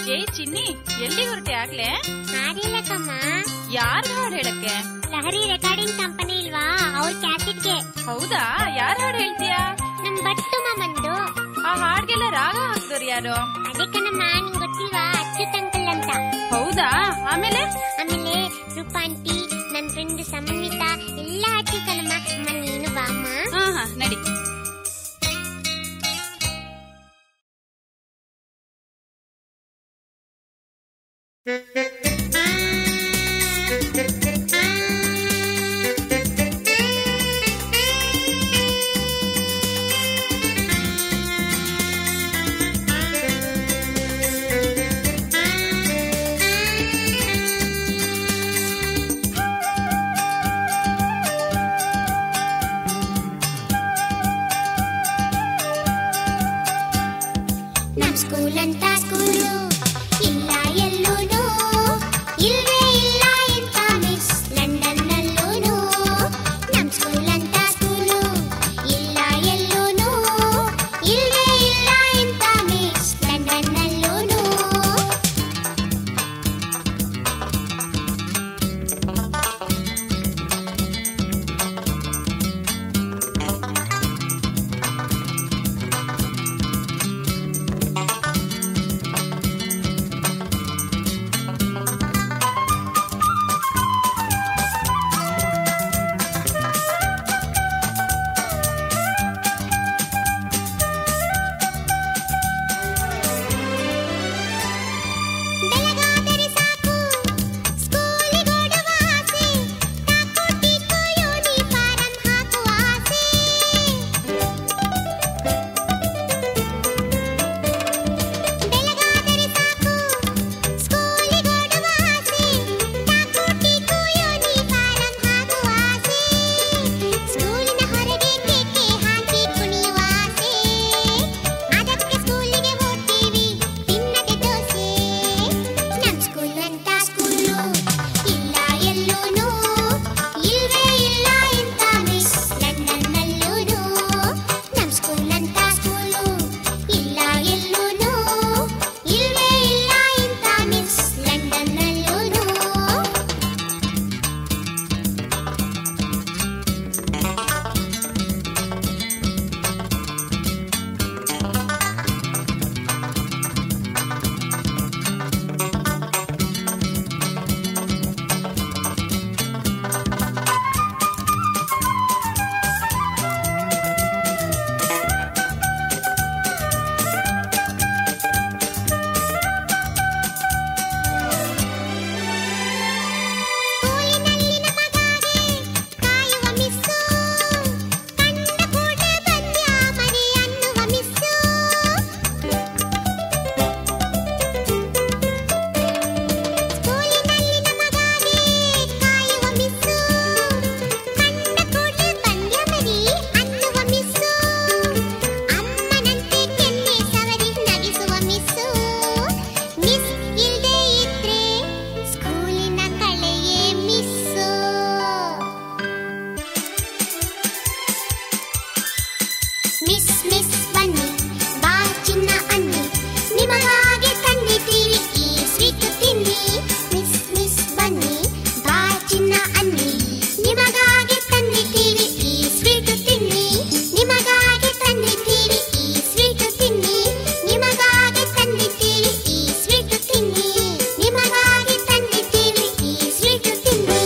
ಏಯ್ ಚಿನ್ನಿ ಎಲ್ಲಿ ಹೊರಟೆ ಆಗ್ಲೇ ಹಾಡಿಲ್ಲಕ್ಕಮ್ಮ ಯಾರ್ ಹಾಡ್ ಹೇಳಕ್ಕೆ ಲಹರಿ ರೆಕಾರ್ಡಿಂಗ್ ಕಂಪನಿ ಇಲ್ವಾ ಅವ್ರ ಕ್ಯಾಸೆಟ್ಗೆ ಹೌದಾ ಯಾರ್ ಹಾಡ್ ಹೇಳ್ತೀಯಾ ನಮ್ ಬಟ್ಟು ಮಾಮಂದು ಆ ಹಾಡ್ಗೆಲ್ಲ ರಾಗ ಹಾಕ್ದವ್ರು ಯಾರು ಅದಕ್ಕನಮ್ಮ ನಿಂಗ್ ಗೊತ್ತಿಲ್ವಾ ಅಚ್ಯುತ್ ಅಂಕಲ್ ಅಂತ ಹೌದಾ ಆಮೇಲೆ ಆಮೇಲೆ ರೂಪಾಂಟಿ ನನ್ ಫ್ರೆಂಡ್ ಸಂಹಿತಾ ಎಲ್ಲ ಹಚ್ಚಿಕಲ್ಲಮ್ಮ ಅಮ್ಮ ನೀನು ಬಾಮ್ಮ ಹಾ ಹಾ ನಡಿ ನಮ್ ಸ್ಕೂಲ್ ಅಂತ ಸ್ಕೂಲು ಇಲ್ಲ ಎಲ್ಲೂನು ಇಲ್ವೇ ಇಲ್ಲ ಇಂಥ ಮಿಸ್ ಲಂಡನ್ ನಲ್ಲೂನು ನಮ್ ಸ್ಕೂಲ್ ಅಂತ ಸ್ಕೂಲು ಇಲ್ಲ ಎಲ್ಲೂನು ಇಲ್ವೇ ಇಲ್ಲ ಇಂಥ ಮಿಸ್ ಲಂಡನ್ ನಲ್ಲೂನು ಬೆಳಗಾದರೆ ಸಾಕು ಸ್ಕೂಲಿಗೋಡುವ ಆಸೆ ಟಾಕು ಟೀಕು ಯೂನಿಫಾರಂ ಹಾಕುವ ಆಸೆ ಬೆಳಗಾದರೆ ಸಾಕು ಸ್ಕೂಲಿಗೋಡುವ ಆಸೆ ಟಾಕು ಟೀಕು ಯೂನಿಫಾರಂ ಹಾಕುವ ಆಸೆ ಸ್ಕೂಲಿನ ಹೊರಗೆ ಕೇಕೆ ಹಾಕಿ ಕುಣಿಯುವ ಆಸೆ ಅದಕ್ಕೆ ಸ್ಕೂಲಿಗೆ ಹೋಗ್ತೀವಿ ತಿನ್ನದೆ ದೋಸೆ ನಮ್ ಸ್ಕೂಲ್ ಅಂತ ಸ್ಕೂಲು ಇಲ್ಲ ಎಲ್ಲೂನು ಇಲ್ವೇ ಇಲ್ಲ ಇಂಥ ಮಿಸ್ ಲಂಡನ್ ನಲ್ಲೂನು ನಮ್ ಸ್ಕೂಲ್ ಅಂತ ಸ್ಕೂಲು ಇಲ್ಲ ಎಲ್ಲೂನು ಇಲ್ವೇ ಇಲ್ಲ ಇಂಥ ಮಿಸ್ ಲಂಡನ್ ನಲ್ಲೂನು ಸ್ಕೂಲಿನಲ್ಲಿ ನಮಗಾಗಿ ಕಾಯುವ ಮಿಸ್ಸು ಕಂಡ ಕೂಡಲೇ ಬಂದ್ಯ ಮರಿ ಅನ್ನುವ ಮಿಸ್ಸು ಸ್ಕೂಲಿನಲ್ಲಿ ನಮಗಾಗಿ ಕಾಯುವ ಮಿಸ್ಸು ಕಂಡ ಕೂಡಲೇ ಬಂದ್ಯ ಮರಿ ಅನ್ನುವ ಮಿಸ್ಸು ಅಮ್ಮನಂತೆ ಕೆನ್ನೆ ಸವರಿ ನಗಿಸುವ ಮಿಸ್ಸು ಮಿಸ್ ಇಲ್ದೇ ಇದ್ರೆ ಸ್ಕೂಲಿನ ಕಳೆಯೇ ಮಿಸ್ಸು ಮಿಸ್ ಮಿಸ್ ಬನ್ನಿ ಬಾ ಚಿನ್ನ ಅನ್ನಿ ನಿಮಗಾಗಿ ತಂದಿದ್ದೀವಿ ಈ ಸ್ವೀಟ್ ತಿನ್ನಿ ಮಿಸ್ ಮಿಸ್ ಬನ್ನಿ ಬಾ ಚಿನ್ನ ಅನ್ನಿ ನಿಮಗಾಗಿ ತಂದಿದ್ದೀವಿ ಈ ಸ್ವೀಟ್ ತಿನ್ನಿ ನಿಮಗಾಗಿ ತಂದಿದ್ದೀವಿ ಈ ಸ್ವೀಟ್ ತಿನ್ನಿ ನಿಮಗಾಗಿ ತಂದಿದ್ದೀವಿ ಈ ಸ್ವೀಟ್ ತಿನ್ನಿ ನಿಮಗಾಗಿ ತಂದಿದ್ದೀವಿ ಈ ಸ್ವೀಟ್ ತಿನ್ನಿ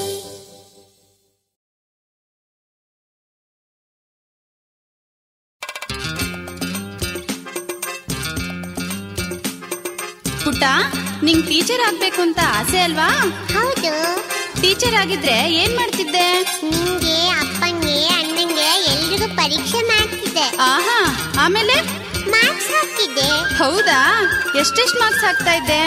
ಪುಟ್ಟ ನಿಂಗ್ ಟೀಚರ್ ಆಗ್ಬೇಕು ಅಂತ ಆಸೆ ಅಲ್ವಾ ಹೌದು ಟೀಚರ್ ಆಗಿದ್ರೆ ಏನ್ ಮಾಡ್ತಿದ್ದೆ ನಿಂಗೆ ಅಪ್ಪಂಗೆ ಅಣ್ಣಂಗೆ ಎಲ್ರಿಗೂ ಪರೀಕ್ಷೆ ಮಾಡ್ತಿದ್ದೆ ಆಹಾ ಆಮೇಲೆ ಮಾರ್ಕ್ಸ್ ಹಾಕ್ತಿದ್ದೆ ಹೌದಾ ಎಷ್ಟೆಷ್ಟ್ ಮಾರ್ಕ್ಸ್ ಹಾಕ್ತಾ ಇದ್ದೆ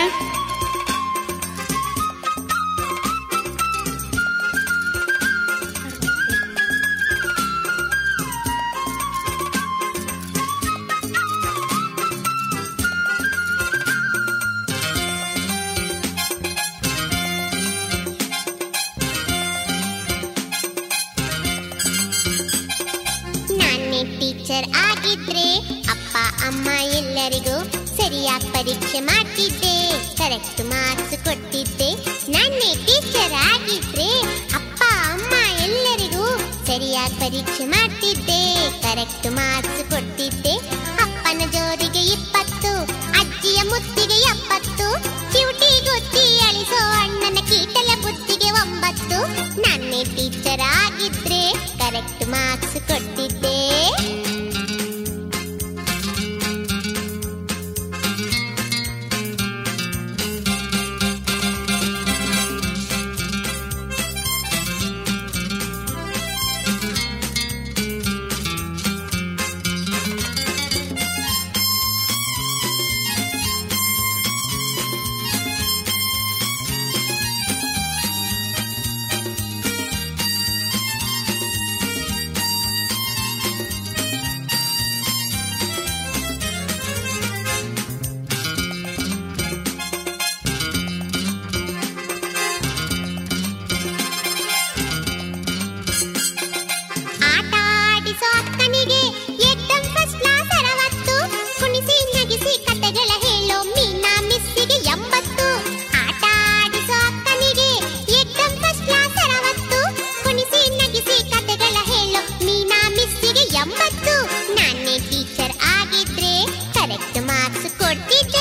ನಾನೇ ಟೀಚರ್ ಆಗಿದ್ರೆ ಅಪ್ಪ ಅಮ್ಮ ಎಲ್ಲರಿಗೂ ಸರಿಯಾಗಿ ಪರೀಕ್ಷೆ ಮಾಡ್ತಿದ್ದೆ ಕರೆಕ್ಟ್ ಮಾರ್ಕ್ಸ್ ಕೊಡ್ತಿದ್ದೆ ನಾನೇ ಟೀಚರ್ ಆಗಿದ್ರೆ ಅಪ್ಪ ಅಮ್ಮ ಎಲ್ಲರಿಗೂ ಸರಿಯಾಗಿ ಪರೀಕ್ಷೆ ಮಾಡ್ತಿದ್ದೆ ಕರೆಕ್ಟ್ ಮಾರ್ಕ್ಸ್ ಕೊಡ್ತಿದ್ದೆ ಅಪ್ಪನ ಜೋರಿಗೆ ಇಪ್ಪತ್ತು ಅಜ್ಜಿಯ ಮುತ್ತಿಗೆ ಎಪ್ಪತ್ತು ಚಿವುಟಿ ಗುತ್ತಿ ಅಳಿಸೋ ಅಣ್ಣನ ಕೀಟಲ ಬುತ್ತಿಗೆ ಒಂಬತ್ತು ನಾನೇ ಟೀಚರ್ ಆಗಿದ್ರೆ ಕರೆಕ್ಟ್ ಮಾರ್ಕ್ಸ್ ಕೊಡ್ತಿದ್ದೆ ಆಟ ಆಡಿಸೋ ಅಕ್ಕನಿಗೆ ಎಕ್ದಂ ಫಸ್ಟ್ ಕ್ಲಾಸ್ ಅರವತ್ತು ಕುಣಿಸಿ ನಗಿಸಿ ಕತೆಗಳ ಹೇಳೋ ಮೀನಾ ಮಿಸ್ಸಿಗೆ ಎಂಬತ್ತು ಆಟ ಆಡಿಸೋ ಅಕ್ಕನಿಗೆ ಎಕ್ದಂ ಫಸ್ಟ್ ಕ್ಲಾಸ್ ಅರವತ್ತು ಕುಣಿಸಿ ನಗಿಸಿ ಕತೆಗಳ ಹೇಳೋ ಮೀನಾ ಮಿಸ್ಸಿಗೆ ಎಂಬತ್ತು ನಾನೇ ಟೀಚರ್ ಆಗಿದ್ರೆ ಕರೆಕ್ಟ್ ಮಾರ್ಕ್ಸ್ ಕೊಡ್ತಿದ್ದೆ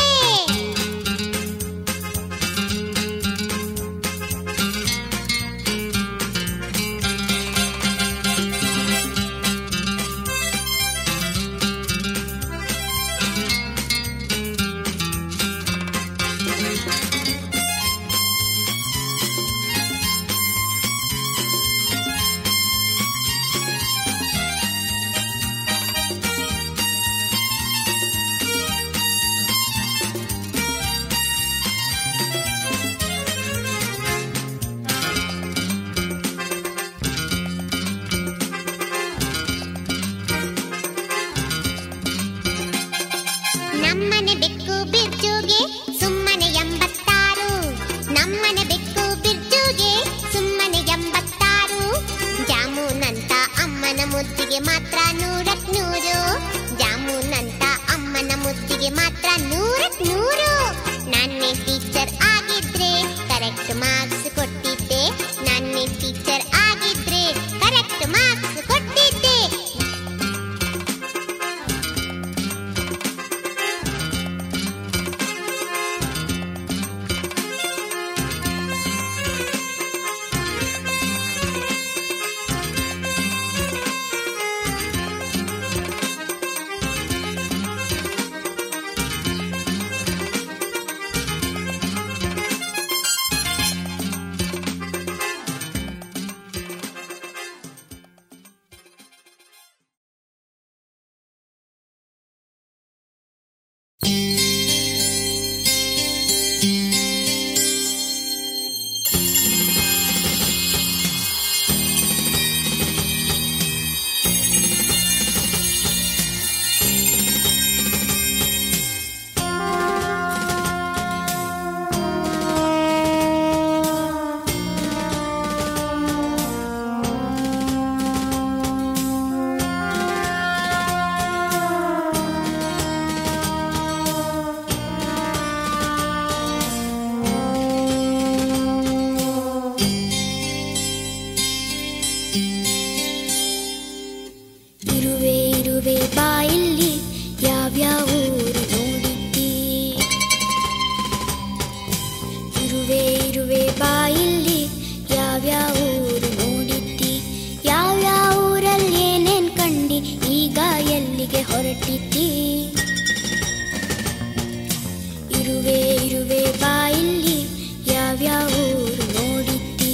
ನಮ್ಮನೆ ಬೆಕ್ಕು ಬಿರ್ಜುಗೆ ಸುಮ್ಮನೆ ಎಂಬತ್ತಾರು ನಮ್ಮನೆ ಬೆಕ್ಕು ಬಿರ್ಜುಗೆ ಸುಮ್ಮನೆ ಎಂಬತ್ತಾರು ಜಾಮೂನಂತ ಅಮ್ಮನ ಮುದ್ದಿಗೆ ಮಾತ್ರ ನೂರಕ್ ನೂರು ಜಾಮೂನಂತ ಅಮ್ಮನ ಮುದ್ದಿಗೆ ಮಾತ್ರ ನೂರಕ್ ನೂರು ನಾನೇ ಟೀಚರ್ ಆಗಿದ್ರೆ ಕರೆಕ್ಟ್ ಮಾರ್ಕ್ಸ್ ಕೊಟ್ಟಿದ್ದೆ ನಾನೇ ಟೀಚರ್ ಆಗಿದ್ರೆ ಕರೆಕ್ಟ್ ಮಾರ್ಕ್ಸ್ ಕೊಟ್ಟಿದ್ದೆ ಇರುವೆ ಇರುವೆ ಬಾಯಲ್ಲಿ ಯಾವ್ಯಾವ ಊರು ನೋಡಿದ್ದಿ ಇರುವೆ ಇರುವೆ ಬಾಯಲ್ಲಿ ಯಾವ್ಯಾವ ಊರು ನೋಡಿದ್ದಿ ಯಾವ್ಯಾವ ಊರಲ್ಲಿ ಏನೇನ್ ಕಂಡಿ ಈಗ ಎಲ್ಲಿಗೆ ಹೊರಟಿದ್ದಿ ಇರುವೆ ಇರುವೆ ಬಾಯಲ್ಲಿ ಯಾವ್ಯಾವ ಊರು ನೋಡಿದ್ದಿ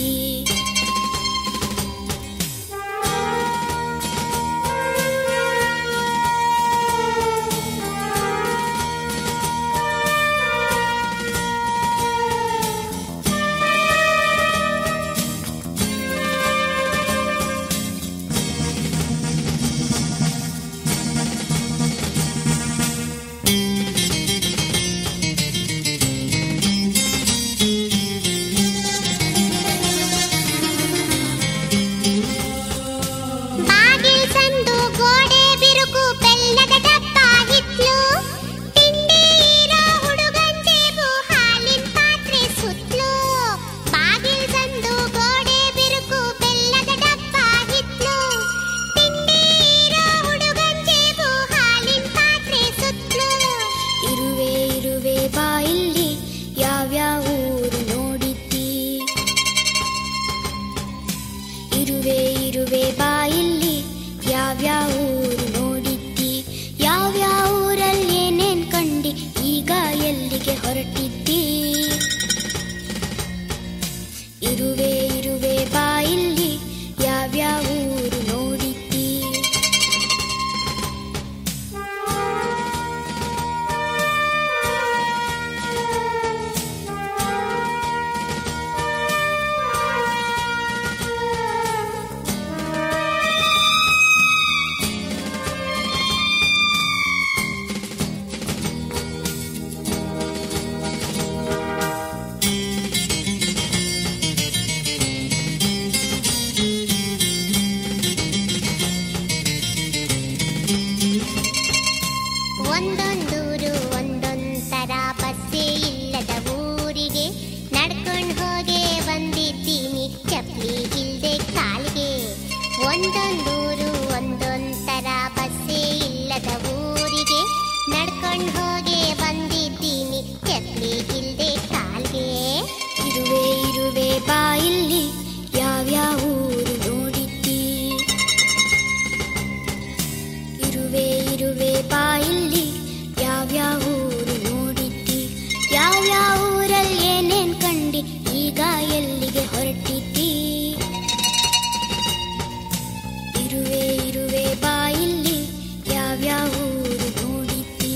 ಒಂದೊಂದೂರು ಒಂದೊಂದರ ಬಸ್ಸೇ ಇಲ್ಲದ ಊರಿಗೆ ನಡ್ಕೊಂಡು ಹೋಗೇ ಬಂದಿದ್ದೀನಿ ಚಪ್ಲಿ ಇಲ್ದೆ ಕಾಲಿಗೆ ಒಂದೊಂದೂರು ಒಂದೊಂದರ ಬಸ್ಸೇ ಇಲ್ಲದ ಊರಿಗೆ ನಡ್ಕೊಂಡು ಹೋಗೇ ಬಂದಿದ್ದೀನಿ ಚಪ್ಲಿ ಇಲ್ದೆ ಕಾಲಿಗೆ ಇರುವೆ ಇರುವೆ ಬಾಯಿಲ್ಲಿ ಯಾವ್ಯಾವ ಊರು ನೋಡಿದ್ದಿ ಇರುವೆ ಇರುವೆ ಬಾಯಿಲ್ಲಿ ಯಾವ್ಯಾವ ಊರು ನೋಡಿದ್ದಿ ಯಾವ್ಯಾವ ಊರಲ್ಲಿ ಏನೇನ್ ಕಂಡಿ ಈಗ ಎಲ್ಲಿಗೆ ಹೊರಟಿದ್ದಿ ಇರುವೆ ಇರುವೆ ಬಾಯಿಲ್ಲಿ ಯಾವ್ಯಾವ ಊರು ನೋಡಿದ್ದಿ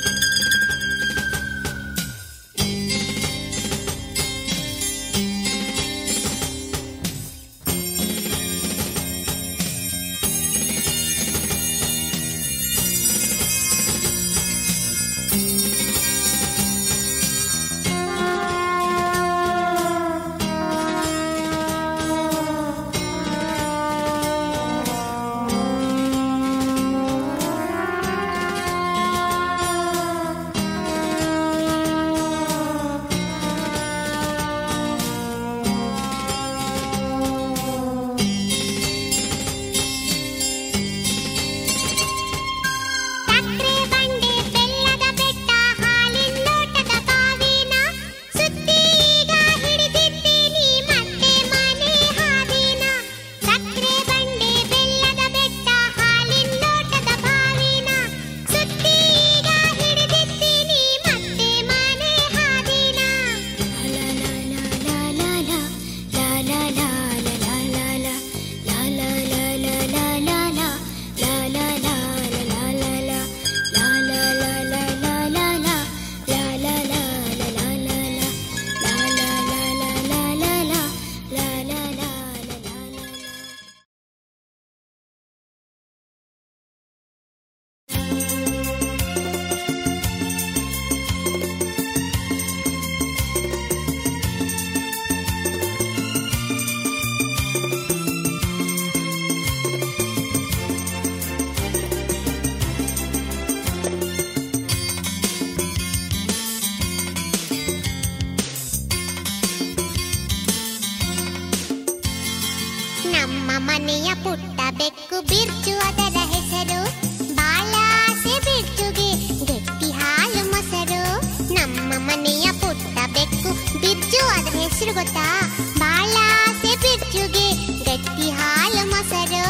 ಸಕ್ರೆ ಬಂಡೆ ಬೆಲ್ಲದ ಬೆಟ್ಟ ಹಾಲಿನ ಲೋಟದ ಬಾವಿನ ಸುತ್ತಿ ಈಗ ಹಿಡಿದಿದ್ದೀನಿ ಮತ್ತೆ ಮನೆ ಹಾದಿನ ಸಕ್ರೆ ಬಂಡೆ ಬೆಲ್ಲದ ಬೆಟ್ಟ ಹಾಲಿನ ಲೋಟದ ಬಾವಿನ ಸುತ್ತಿ ಈಗ ಹಿಡಿದಿದ್ದೀನಿ ಮತ್ತೆ ಮನೆ ಹಾದಿನ ನಮ್ಮ ಮನೆಯ ಪುಟ್ಟ ಬೆಕ್ಕು ಬಿರ್ಚು ಅದರ ಹೆಸರು ಬಾಳಾಸೆ ಬಿರ್ಚುಗೆ ಗಟ್ಟಿ ಹಾಲು ಮೊಸರು ನಮ್ಮ ಮನೆಯ ಪುಟ್ಟ ಬೆಕ್ಕು ಬಿರ್ಚು ಅದರ ಹೆಸರು ಗೊತ್ತಾ ಬಾಳಾಸೆ ಬಿರ್ಚುಗೆ ಗಟ್ಟಿ ಹಾಲು ಮೊಸರು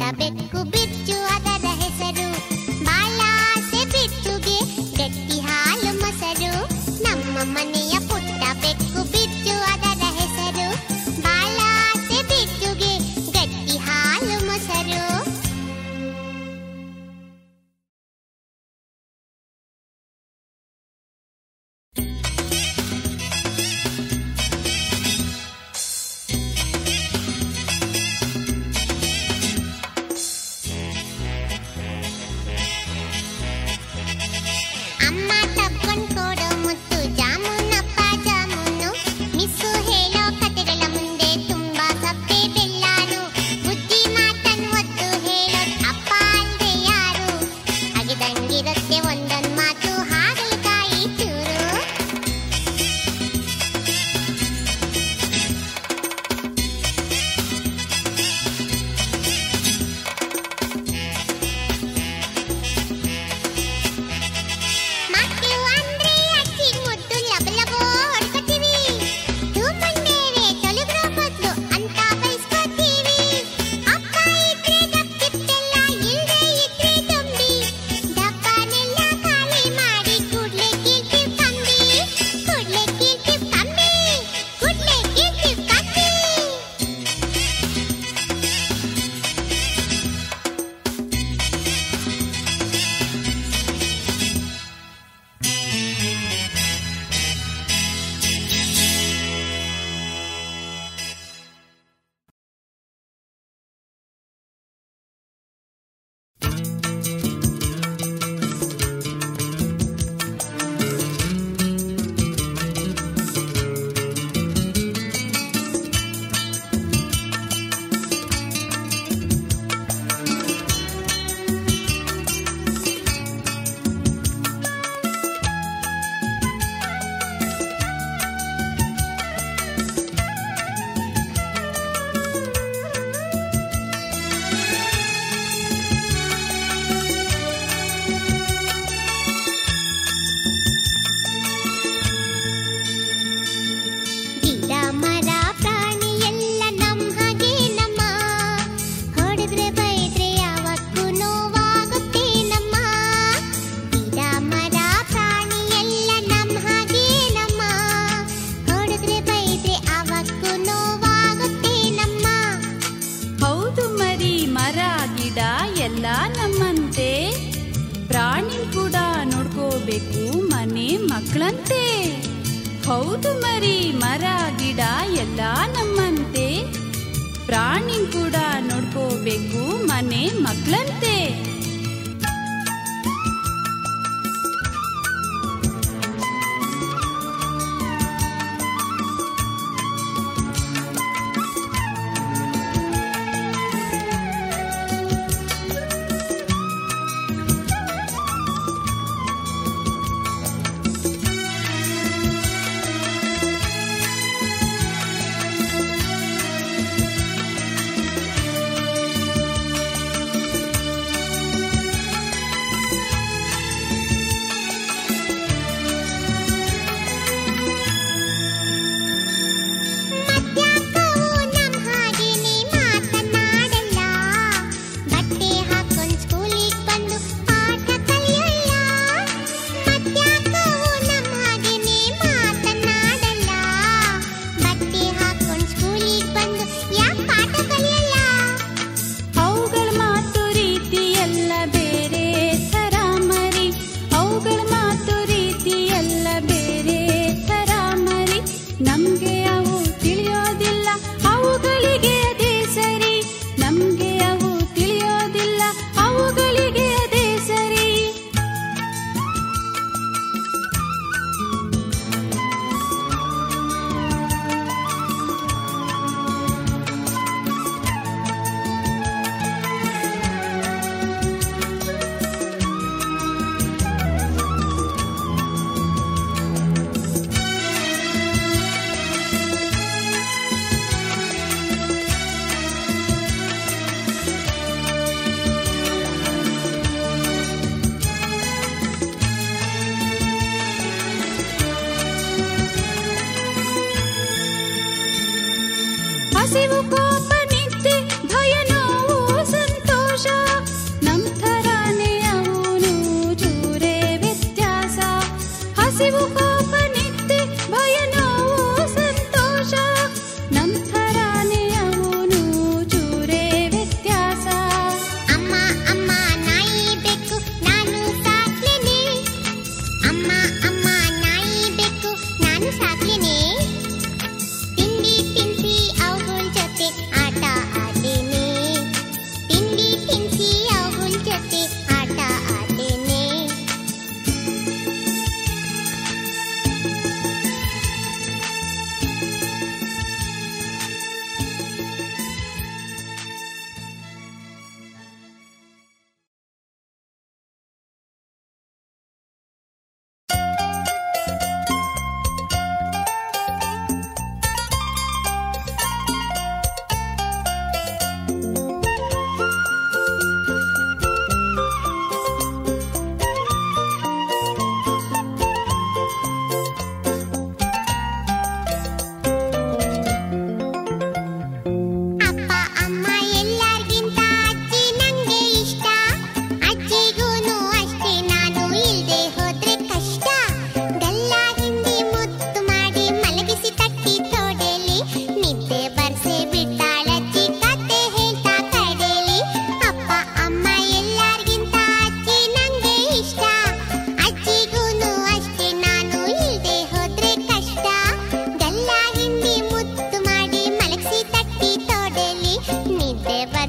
ಬೆಕ್ಕು ಬಿಚ್ಚು ಅದರ ಹೆಸರು ಬಾಳ ಆಸೆ ಬಿಚ್ಚುಗೆ ಗಟ್ಟಿ ಹಾಲು ಮೊಸರು ನಮ್ಮ ಮನೆಯ ಪುಟ್ಟ ಬೆಕ್ಕು ಬಿಚ್ಚು ಅದರ ಹೆಸರು ಬಾಳ ಆಸೆ ಬಿಚ್ಚುಗೆ ಗಟ್ಟಿ ಹಾಲು ಮೊಸರು ಅಮ್ಮ ತಪ್ಪನ್ ಕೊಡೋ ಮುತ್ತು ಜಾಮೂನಪ್ಪ ಜಾಮೂನು ಮಿಸ್ಸು ಹೇಳೋ ಕತೆಗಳ ಮುಂದೆ ತುಂಬಾ ಸಪ್ಪೆ ಬೆಲ್ಲಾರು ಬುದ್ಧಿ ಮಾತನ್ ಒತ್ತು ಹೇಳೋ ಅಪ್ಪ ಅಲ್ದೆ ಯಾರು ಅಗಿದಂಗಿರುತ್ತೆ ಒಂದೊಂದ್ ಮಾತು ಹಾಗಲಕಾಯಿ ಚೂರು ಮಕ್ಕಳು ಅಂದ್ರೆ ಅಜ್ಜಿ ಮುದ್ದು ಲಬಲಬೋ ಹೊಡ್ಕೊತೀವಿ ಧೂಮಂಡೇರೆ ತೊಲಗ್ರೋ ಬದ್ಲು ಅಂತ ಬಯಸ್ಕೊತೀವಿ ಅಪ್ಪ ಇದ್ರೆ ಡಬ್ಬಿತ್ತೆಲ್ಲ ಇಲ್ದೆ ಇದ್ರೆ ತುಂಬಿ ಡಬ್ಬನೆಲ್ಲ ಖಾಲಿ ಮಾಡಿ ಕೂಡ್ಲೆ ಕೀರ್ತಿವ್ ಕಂಬಿ ಕೂಡ್ಲೆ ಕೀರ್ತಿವ್ ಕಂಬಿ ಕೂಡ್ಲೆ ಕೀರ್ತಿವ್ ಕಂಬಿ ಗಿಡ ಮರ ಪ್ರಾಣಿ ಎಲ್ಲ ನಮ್ ಹಾಗೆ ನಮ್ಮ ಹೊಡೆದ್ರೆ ಬೈದ್ರೆ ಯಾವತ್ತೂ ನೋವಾಗುತ್ತೆ ನಮ್ಮ ಗಿಡ ಮರ ಪ್ರಾಣಿ ಎಲ್ಲ ನಮ್ ಹಾಗೆ ನಮ್ಮ ಹೊಡೆದ್ರೆ ಬೈದ್ರೆ ಅವಕ್ಕೂ ನೋವಾಗುತ್ತೆ ನಮ್ಮ ಹೌದು ಮರಿ ಮರ ಗಿಡ ಎಲ್ಲ ನಮ್ಮಂತೆ ಪ್ರಾಣಿ ಕೂಡ ನೋಡ್ಕೋಬೇಕು ಮನೆ ಮಕ್ಕಳಂತೆ ಹೌದು ಮರಿ ಮರ ಗಿಡ ಎಲ್ಲ ನಮ್ಮಂತೆ ಪ್ರಾಣಿ ಕೂಡ ನೋಡ್ಕೋಬೇಕು ಮನೆ ಮಕ್ಕಳಂತೆ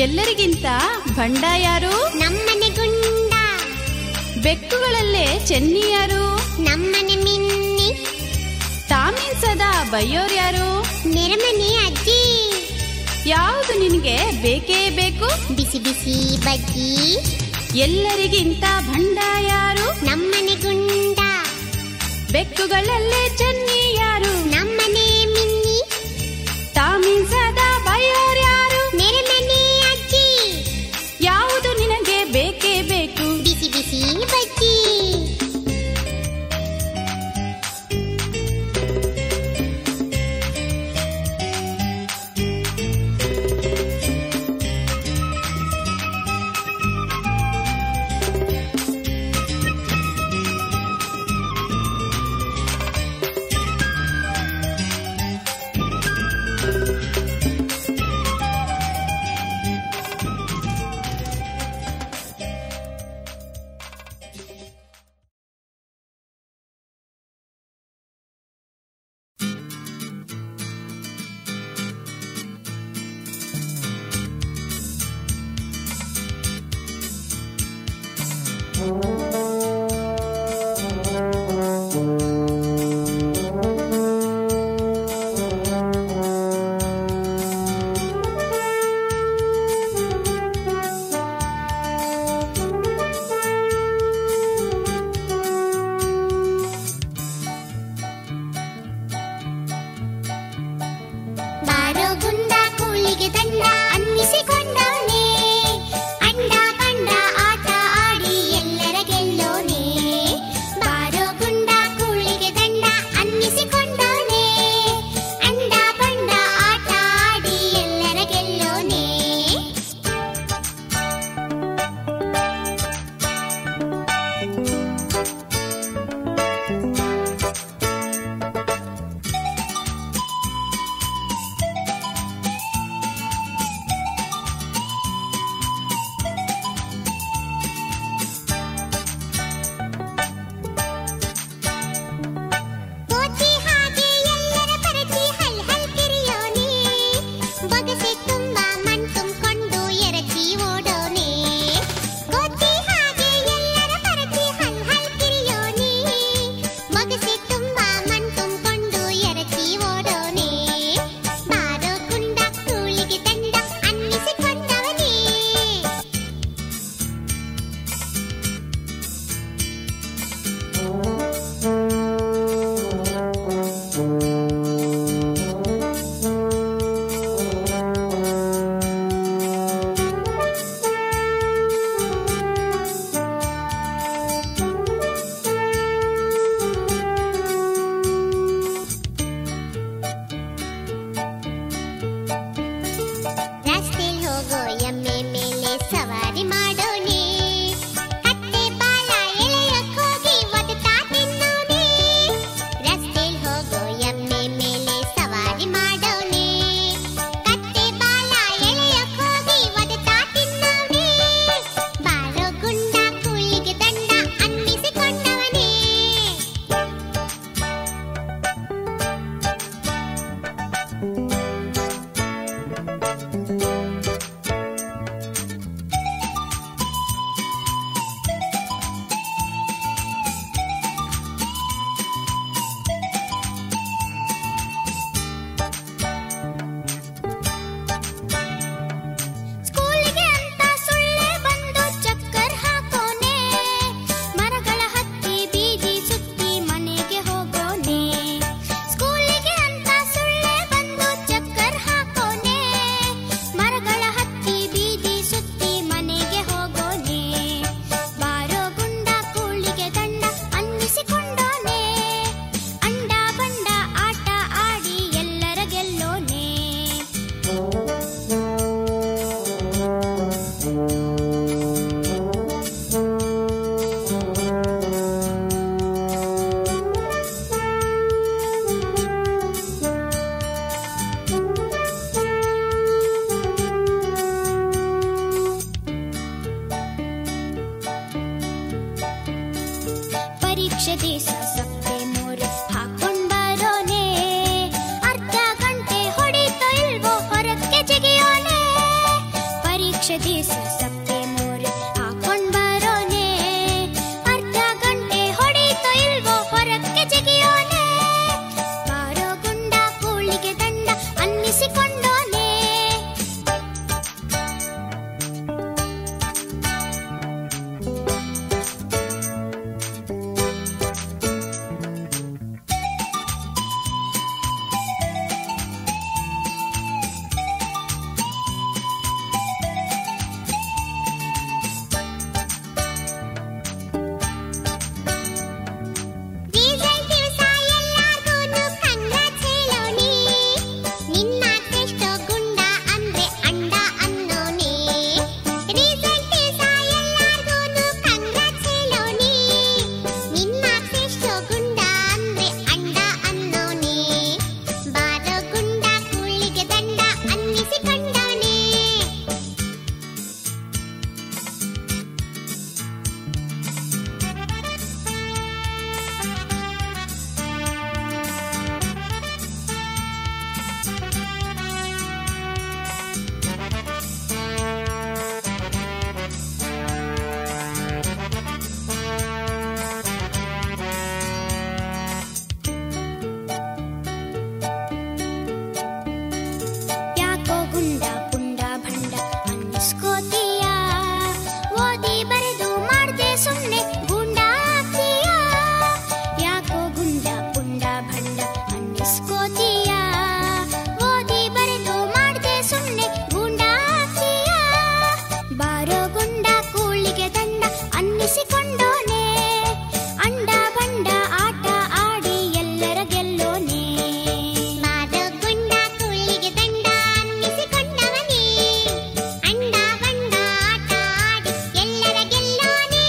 ಎಲ್ಲರಿಗಿಂತ ಭಂಡ ಯಾರು ನಮ್ಮನೆ ಗುಂಡ ಬೆಕ್ಕುಗಳಲ್ಲೇ ಚೆನ್ನಿ ಯಾರು ನಮ್ಮನೆ ಮಿನ್ನಿ ತಾಮಿನ್ಸದ ಬೈಯೋರ್ ಯಾರು ನೆರಮನೆ ಅಜ್ಜಿ ಯಾವುದು ನಿನಗೆ ಬೇಕೇ ಬೇಕು ಬಿಸಿ ಬಿಸಿ ಬಜ್ಜಿ ಎಲ್ಲರಿಗಿಂತ ಭಂಡ ಯಾರು ನಮ್ಮನೆ ಗುಂಡ ಬೆಕ್ಕುಗಳಲ್ಲೇ ಚೆನ್ನಿ ಯಾರು ನಮ್ಮನೆ ಮಿನ್ನಿ ತಾಮಿನ್ಸದ ಬೈಯೋರ್ ಯಾರು ನೆರಮನೆ ಅಜ್ಜಿ ಯಾವುದು ನಿನಗೆ ಬೇಕೇ ಬೇಕು ಬಿಸಿ ಬಿಸಿ ಬಜ್ಜಿ ದಿವಸ ಸಪ್ಪೆ ಮೋರೆ ಹಾಕೊಂಡ್ ಬರೋನೆ ಅರ್ಧ ಗಂಟೆ ಹೊಡೀತೋ ಇಲ್ವೋ ಹೊರಕ್ಕೆ ಜಗಿಯೋನೆ ಬಾರೋ ಗುಂಡ ಕೂಳಿಗೆ ದಂಡ ಅನ್ನಿಸಿಕೊಂಡೋನೆ ರಿಸಲ್ಟ್ ದಿವಸ ಎಲ್ಲಾರ್ಗೂನು ಕಂಗ್ರಾಟ್ಸ್ ಹೇಳೋನಿ ನಿನ್ನ ಟೆಸ್ಟ್ ಗುಂಡ ಅಂದ್ರೆ ಅಂಡ ಅನ್ನೋನಿ ರಿಸಲ್ಟ್ ದಿವಸ ಎಲ್ಲಾರ್ಗೂನು ಕಂಗ್ರಾಟ್ಸ್ ಹೇಳೋನಿ ನಿನ್ನ ಟೆಸ್ಟ್ ಗುಂಡ ಅಂದ್ರೆ ಅಂಡ ಅನ್ನೋನಿ ಬಾರೋ ಗುಂಡ ಕೂಳಿಗೆ ದಂಡ ಅನ್ನಿಸಿಕೊಂಡೋನಿ ಯಾಕೋ ಗುಂಡ ಪುಂಡ ಭಂಡ ಅನ್ನಿಸ್ಕೋತೀಯ ಓದಿ ಬರೆದು ಮಾಡ್ದೆ ಸುಮ್ನೆ ಗುಂಡ ಆಗ್ತೀಯ ಯಾಕೋ ಗುಂಡ ಪುಂಡ ಭಂಡ ಅನ್ನಿಸ್ಕೋತೀಯ ಓದಿ ಬರೆದು ಮಾಡ್ದೆ ಸುಮ್ನೆ ಗುಂಡ ಆಗ್ತೀಯ ಬಾರೋ ಗುಂಡ ಕೂಳಿಗೆ ದಂಡ ಅನ್ನಿಸಿಕೊಂಡೋನೆ ಅಂಡ ಬಂಡ ಆಟ ಆಡಿ ಎಲ್ಲರ ಗೆಲ್ಲೋನೆ ಮಾರೋ ಗುಂಡ ಕುಳ್ಳಿಗೆ ದಂಡ ಅನ್ನಿಸಿಕೊಂಡವನೇ ಅಂಡ ಬಂಡ ಆಟ ಆಡಿ ಎಲ್ಲರ ಗೆಲ್ಲೋನೇ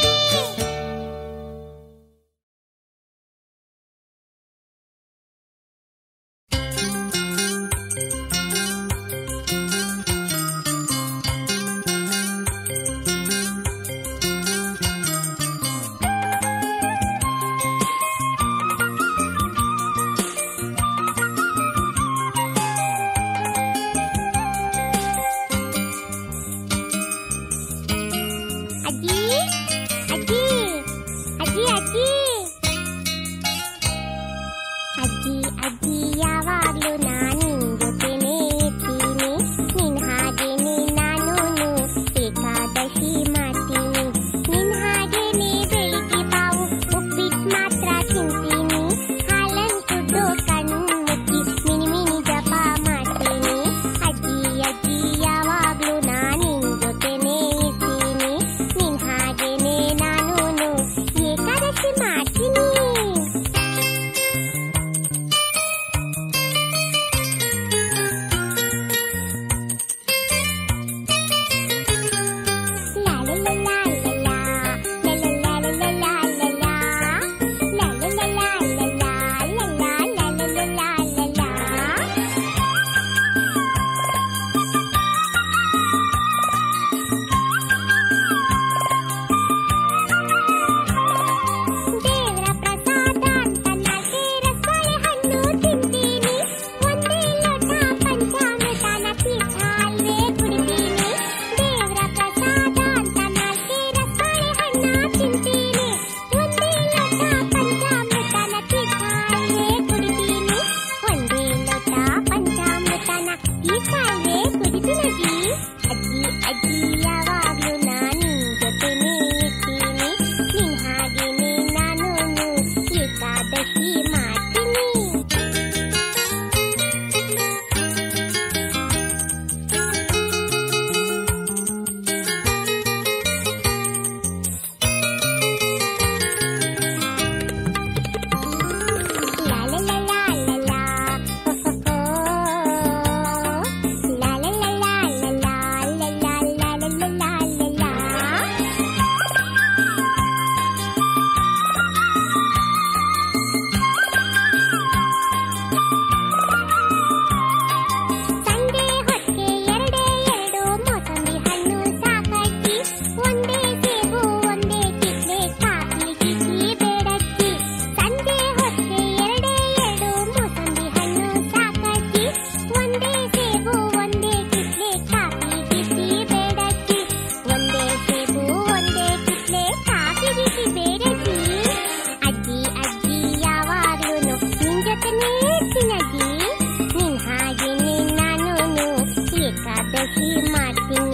ಅಜ್ಜಿ ಅಜ್ಜಿ ಅಜ್ಜಿ ಅಜ್ಜಿ ಅಜ್ಜಿ ಅಜ್ಜಿ ಯಾವಾಗ್ಲೂ ನಾನು ಜೊತೆನೇ ಇರ್ತೀನಿ ನಿನ್ ಹಾಗೇನೆ ನಾನು ಏಕಾದಶಿ ಮಾಡ್ತೀನಿ ನಿನ್ ಹಾಗೇನೆ ಬೆಳಿಗ್ಗೆ ಬಾವು ಉಪ್ಪಿಟ್ಟು ಮಾತ್ರ ತಿಂತೀನಿ ಹಾಲನ್ ಕುಡ್ದು ಕಣ್ಣು ಮುಚ್ಚಿ ಮಿನಿ ಮಿನಿ ಜಪ ಮಾಡ್ತೀನಿ ಅಜ್ಜಿ ಅಜ್ಜಿ ಯಾವಾಗ್ಲೂ ನಾನು ಜೊತೆನೇ ಇರ್ತೀನಿ ನಿನ್ ಹಾಗೇನೆ ನಾನು ಏಕಾದಶಿ ಮಾಡ್ತೀನಿ ದೇವ್ರ ಪ್ರಸಾದ ಅಂತ ನಾಲ್ಕೇ ರಸಬಾಳೆ ಹಣ್ಣು ತಿಂತೀನಿ ಒಂದೇ ಲೋಟ ಪಂಚಾಮೃತನ ತೀರ್ಥ ಅಲ್ವೇ ಕುಡಿತೀನಿ ದೇವ್ರ ಪ್ರಸಾದ ಅಂತ ನಾಲ್ಕೇ ರಸಬಾಳೆ ಹಣ್ಣ ತಿಂತೀನಿ ಒಂದೇ ಲೋಟ ಪಂಚಾಮೃತನ ತೀರ್ಥ ಅಲ್ವೇ ಕುಡಿತೀನಿ ಒಂದೇ ಲೋಟ ಪಂಚಾಮೃತನ ತೀರ್ಥ ಅಲ್ವೇ ಕುಡಿತೀನಿ ಅಜ್ಜಿ ಅಜ್ಜಿ ಯಾವಾಗ್ಲೂ ನಾನು ನಿನ್ ಜೊತೆನೇ ಇರ್ತೀನಿ ನಿನ್ ಹಾಗೇನೆ ನಾನು ಏಕಾದಶಿ ಮಾಡ್ತೀನಿ ಲಾ ಲಾ ಲಾ ಲಾ ಲಾ ಲಾ. ಹೋ ಹೋ ಹೋ. ಲಾ ಜಾಸ್ತಿ ಮಾಡ್ತೀನಿ